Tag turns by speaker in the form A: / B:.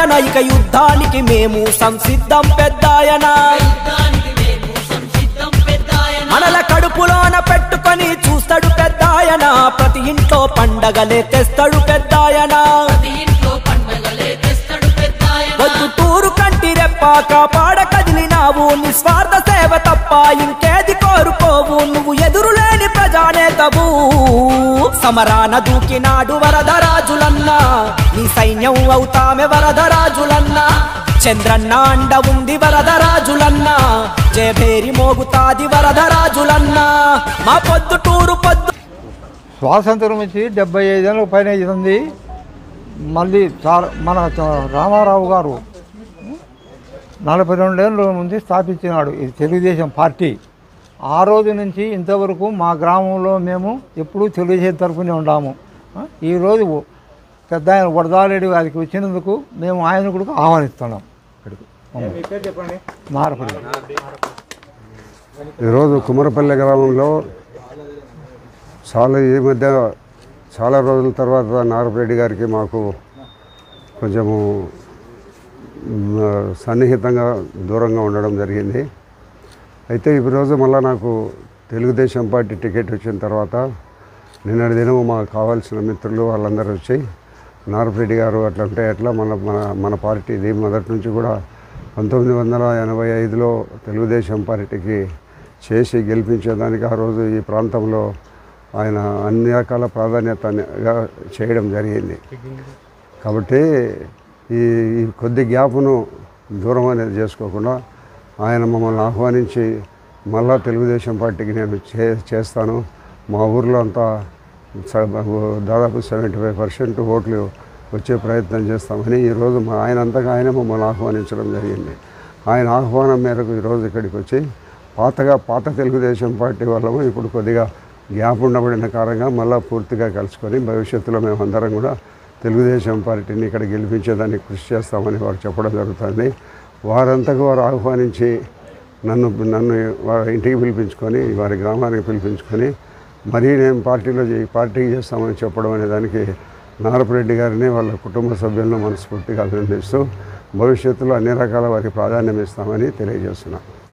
A: పెద్దాయన ఇక యుద్ధానికి మేము సంసిద్ధం పెద్దాయన
B: యుద్ధానికి మేము సంసిద్ధం పెద్దాయన
A: మనల కడుపులోన పెట్టుకొని చూస్తాడు పెద్దాయన ప్రతి ఇంట్లో పండగలే తెస్తాడు పెద్దాయన
B: ప్రతి ఇంట్లో పండగలే తెస్తాడు పెద్దాయన
A: వద్దు టూరు కంటి రెప్ప కాపాడ కదిలినావు నిస్వార్థ సేవ తప్ప ఇంకేది కోరుకోవు నువ్వు ఎదురులేని ప్రజానేతవు సమరాన దూకినాడు వరదరాజులన్నా నీ సైన్యం అవుతామె వరదరాజులన్నా చంద్రన్న అండ ఉంది వరదరాజులన్నా జయభేరి మోగుతాది వరదరాజులన్నా మా పొద్దు టూరు పొద్దు
C: స్వాతంత్రం వచ్చి డెబ్బై ఐదేళ్ళకు పైన అవుతుంది మళ్ళీ చాలా మన చ- రామారావు గారు నలభై రెండేళ్ళ ముందు స్థాపించినాడు ఇది తెలుగుదేశం పార్టీ ఆ రోజు నుంచి ఇంతవరకు మా గ్రామంలో మేము ఎప్పుడూ తెలుగుదేశం తరఫునే ఉన్నాము ఆ, ఈరోజు పెద్ద ఆయన వరదారెడ్డి గారికి వచ్చినందుకు మేము ఆయన కూడా ఆహ్వానిస్తున్నాం ఇక్కడికి నారపల్లి
D: ఈరోజు కుమరపల్లి గ్రామంలో చాలా ఈ మధ్య చాలా రోజుల తర్వాత నారపరెడ్డి గారికి మాకు కొంచెము మ్, సన్నిహితంగా దూరంగా ఉండడం జరిగింది అయితే ఈరోజు మళ్ళీ నాకు తెలుగుదేశం పార్టీ టికెట్ వచ్చిన తర్వాత నిన్నటి దినం మాకు కావాల్సిన మిత్రులు వాళ్ళందరూ వచ్చి నారపరెడ్డి గారు అట్లా అంటే ఎట్లా మన మన మన పార్టీది మొదటి నుంచి కూడా పంతొమ్మిది వందల ఎనభై ఐదులో తెలుగుదేశం పార్టీకి చేసి గెలిపించేదానికి ఆ రోజు ఈ ప్రాంతంలో ఆయన అన్ని రకాల ప్రాధాన్యతగా చేయడం జరిగింది కాబట్టి ఈ ఈ కొద్ది గ్యాప్ను దూరం అనేది చేసుకోకుండా ఆయన మమ్మల్ని ఆహ్వానించి మళ్ళా తెలుగుదేశం పార్టీకి నేను చే చేస్తాను మా ఊర్లో అంతా స- దాదాపు సెవెంటీ ఫైవ్ పర్సెంట్ ఓట్లు వచ్చే ప్రయత్నం చేస్తామని ఈరోజు మా ఆయన అంతగా ఆయన మమ్మల్ని ఆహ్వానించడం జరిగింది ఆయన ఆహ్వానం మేరకు ఈరోజు ఇక్కడికి వచ్చి పాతగా పాత తెలుగుదేశం పార్టీ వాళ్ళము ఇప్పుడు కొద్దిగా గ్యాప్ ఉండబడిన కారణంగా మళ్ళీ పూర్తిగా కలుసుకొని భవిష్యత్తులో మేమందరం కూడా తెలుగుదేశం పార్టీని ఇక్కడ గెలిపించేదానికి కృషి చేస్తామని వారు చెప్పడం జరుగుతుంది వారంతకు వారు ఆహ్వానించి నన్ను నన్ను వారి ఇంటికి పిలిపించుకొని వారి గ్రామానికి పిలిపించుకొని మరీ నేను పార్టీలో చే- పార్టీకి చేస్తామని చెప్పడం అనే దానికి నారపరెడ్డి గారిని వాళ్ళ కుటుంబ సభ్యులను మనస్ఫూర్తిగా అభినందిస్తూ భవిష్యత్తులో అన్ని రకాల వారికి ప్రాధాన్యం ఇస్తామని తెలియజేస్తున్నాను